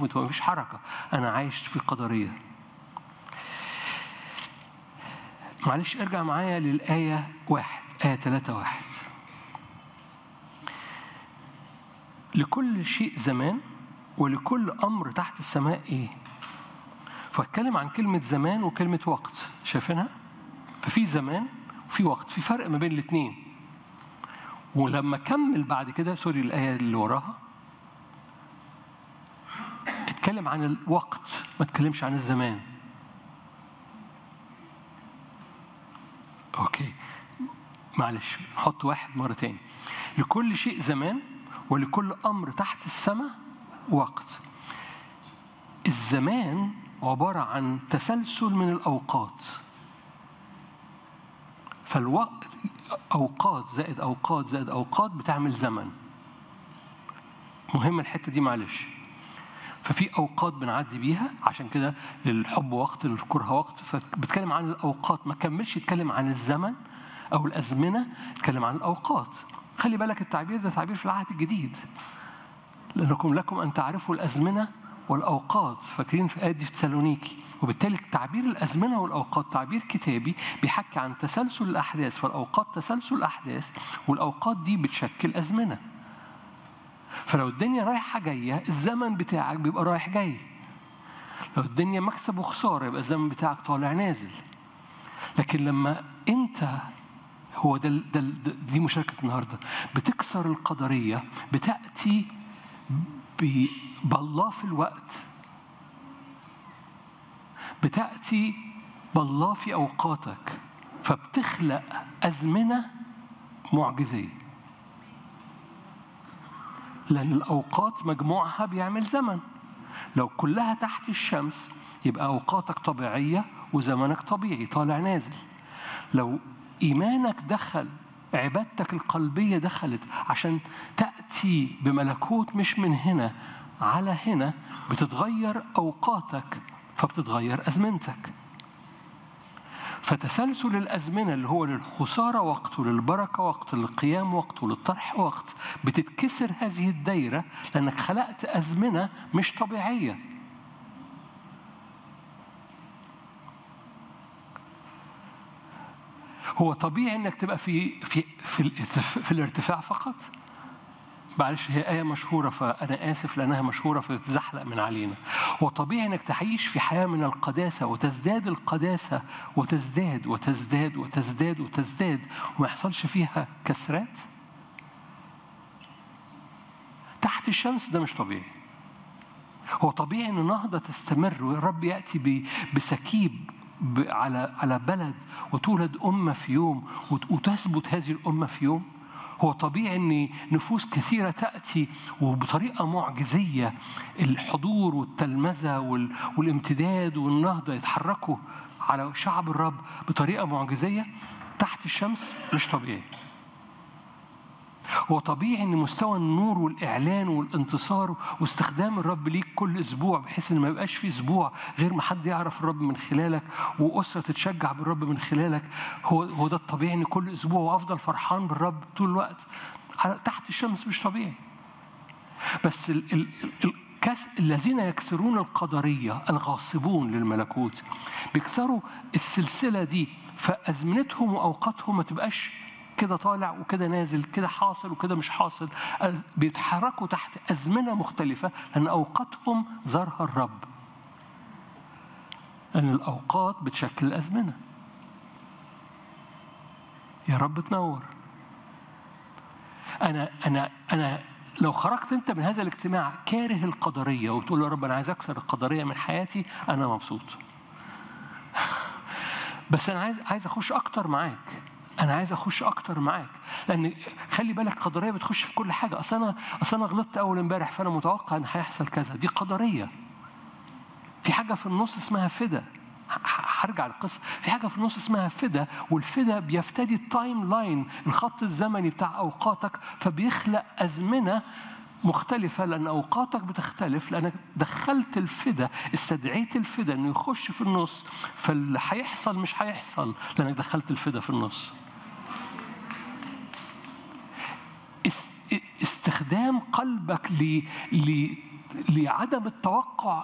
موفمنت مفيش حركة أنا عايش في قدرية معلش ارجع معايا للآية واحد آية ثلاثة واحد لكل شيء زمان ولكل أمر تحت السماء إيه؟ فاتكلم عن كلمة زمان وكلمة وقت شايفينها؟ ففي زمان وفي وقت في فرق ما بين الاثنين ولما كمل بعد كده سوري الآية اللي وراها اتكلم عن الوقت ما اتكلمش عن الزمان اوكي معلش نحط واحد مرة تاني لكل شيء زمان ولكل أمر تحت السماء وقت الزمان عبارة عن تسلسل من الأوقات فالوقت أوقات زائد أوقات زائد أوقات بتعمل زمن مهم الحتة دي معلش ففي أوقات بنعدي بيها عشان كده للحب وقت للكره وقت فبتكلم عن الأوقات ما كملش يتكلم عن الزمن أو الأزمنة يتكلم عن الأوقات خلي بالك التعبير ده تعبير في العهد الجديد لأنكم لكم أن تعرفوا الأزمنة والأوقات فاكرين في آية دي في تسالونيكي وبالتالي تعبير الأزمنة والأوقات تعبير كتابي بيحكي عن تسلسل الأحداث فالأوقات تسلسل الأحداث والأوقات دي بتشكل أزمنة فلو الدنيا رايحة جاية الزمن بتاعك بيبقى رايح جاي لو الدنيا مكسب وخسارة يبقى الزمن بتاعك طالع نازل لكن لما أنت هو ده, ده, ده دي مشاركة النهاردة بتكسر القدرية بتأتي بالله في الوقت بتأتي بالله في أوقاتك فبتخلق أزمنة معجزية لأن الأوقات مجموعها بيعمل زمن لو كلها تحت الشمس يبقى أوقاتك طبيعية وزمنك طبيعي طالع نازل لو إيمانك دخل عبادتك القلبية دخلت عشان تأتي بملكوت مش من هنا على هنا بتتغير أوقاتك فبتتغير أزمنتك فتسلسل الأزمنة اللي هو للخسارة وقت وللبركة وقت للقيام وقت وللطرح وقت بتتكسر هذه الدايرة لأنك خلقت أزمنة مش طبيعية هو طبيعي انك تبقى في في في, في الارتفاع فقط معلش هي آية مشهورة فأنا آسف لأنها مشهورة فتزحلق من علينا. هو طبيعي إنك تعيش في حياة من القداسة وتزداد القداسة وتزداد وتزداد وتزداد وتزداد وما يحصلش فيها كسرات؟ تحت الشمس ده مش طبيعي. هو طبيعي إن النهضة تستمر والرب يأتي بسكيب على على بلد وتولد أمة في يوم وتثبت هذه الأمة في يوم هو طبيعي ان نفوس كثيره تاتي وبطريقه معجزيه الحضور والتلمذه والامتداد والنهضه يتحركوا على شعب الرب بطريقه معجزيه تحت الشمس مش طبيعي هو طبيعي ان مستوى النور والاعلان والانتصار واستخدام الرب ليك كل اسبوع بحيث ان ما يبقاش في اسبوع غير ما حد يعرف الرب من خلالك واسره تتشجع بالرب من خلالك هو هو ده الطبيعي ان كل اسبوع وافضل فرحان بالرب طول الوقت تحت الشمس مش طبيعي بس ال ال الكس الذين يكسرون القدريه الغاصبون للملكوت بيكسروا السلسله دي فازمنتهم واوقاتهم ما تبقاش كده طالع وكده نازل كده حاصل وكده مش حاصل بيتحركوا تحت أزمنة مختلفة لأن أوقاتهم زارها الرب لأن الأوقات بتشكل الأزمنة يا رب تنور أنا أنا أنا لو خرجت أنت من هذا الاجتماع كاره القدرية وبتقول يا رب أنا عايز أكسر القدرية من حياتي أنا مبسوط بس أنا عايز عايز أخش أكتر معاك انا عايز اخش اكتر معاك لان خلي بالك قدريه بتخش في كل حاجه اصل انا اصل انا غلطت اول امبارح فانا متوقع ان هيحصل كذا دي قدريه في حاجه في النص اسمها فدا هرجع للقصه في حاجه في النص اسمها فدا والفدا بيفتدي التايم لاين الخط الزمني بتاع اوقاتك فبيخلق ازمنه مختلفة لأن أوقاتك بتختلف لأنك دخلت الفدا استدعيت الفدا إنه يخش في النص فاللي هيحصل مش هيحصل لأنك دخلت الفدا في النص. استخدام قلبك لعدم التوقع